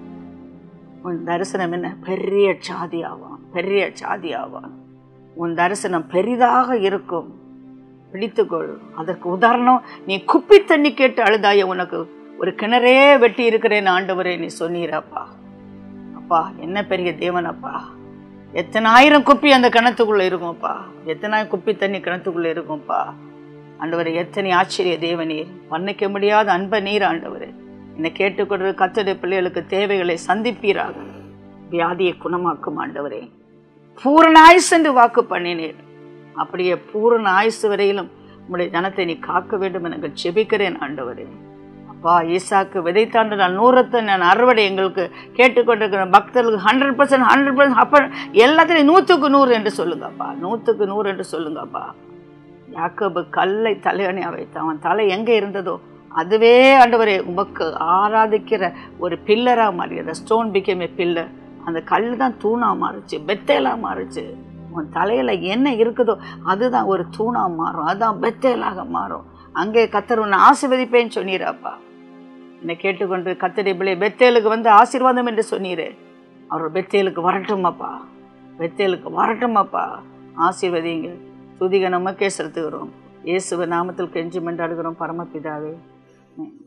உன் தரிசனம் என்ன பெரிய சாதி ஆவான் பெரிய சாதி ஆவான் உன் தரிசனம் பெரிதாக இருக்கும் பிடித்துக்கொள் அதற்கு உதாரணம் நீ குப்பி தண்ணி கேட்டு அழுதாய உனக்கு ஒரு கிணறே வெட்டி இருக்கிறேன் ஆண்டவரே நீ சொன்னீரப்பா அப்பா என்ன பெரிய தேவனப்பா எத்தனை ஆயிரம் குப்பி அந்த கிணத்துக்குள்ளே இருக்கும்ப்பா எத்தனை குப்பி தண்ணி கிணத்துக்குள்ளே இருக்கும்ப்பா ஆண்டவர் எத்தனை ஆச்சரிய தேவநீர் வர்ணிக்க முடியாத அன்ப நீர் ஆண்டவர் என்னை கேட்டுக்கொண்டு கத்தடை பிள்ளைகளுக்கு தேவைகளை சந்திப்பீராக வியாதியை குணமாக்கும் ஆண்டவரே பூரண ஆயுசு என்று வாக்கு பண்ணினீர் அப்படியே பூரண ஆயுசு வரையிலும் உங்களுடைய ஜனத்தை நீ காக்க வேண்டும் எனக்கு ஜெபிக்கிறேன் ஆண்டவரே அப்பா ஈசாக்கு விதைத்தாண்டு நான் நூறத்தை நான் அறுவடை எங்களுக்கு கேட்டுக்கொண்டிருக்கிற பக்தர்களுக்கு ஹண்ட்ரட் பர்சன்ட் ஹண்ட்ரட் பர்சன்ட் அப்போ எல்லாத்துலேயும் நூற்றுக்கு நூறு என்று சொல்லுங்கப்பா நூற்றுக்கு நூறு என்று சொல்லுங்கப்பா யாக்கோபு கல்லை தலையணி வைத்தான் அவன் தலை எங்கே இருந்ததோ அதுவே ஆண்டவரே உமக்கு ஆராதிக்கிற ஒரு பில்லராக மாறியது ஸ்டோன் பிகேம் ஏ பில்லர் அந்த கல் தான் தூணா மாறுச்சு பெத்தேலா மாறுச்சு உன் தலையில என்ன இருக்குதோ அதுதான் ஒரு தூணா மாறும் அதான் பெத்தேலாக மாறும் அங்கே கத்தர் உன்னை ஆசீர்வதிப்பேன்னு சொன்னீராப்பா என்னை கேட்டுக்கொண்டு கத்தடி பிள்ளை பெத்தேலுக்கு வந்து ஆசீர்வாதம் என்று சொன்னீரே அவர் பெத்தேலுக்கு வரட்டுமாப்பா பெத்தேலுக்கு வரட்டுமாப்பா ஆசீர்வதிங்க துதிக நமக்கே செலுத்துகிறோம் இயேசுவ நாமத்தில் கெஞ்சி மன்றாடுகிறோம் பரமபிதாவே ஆமென்.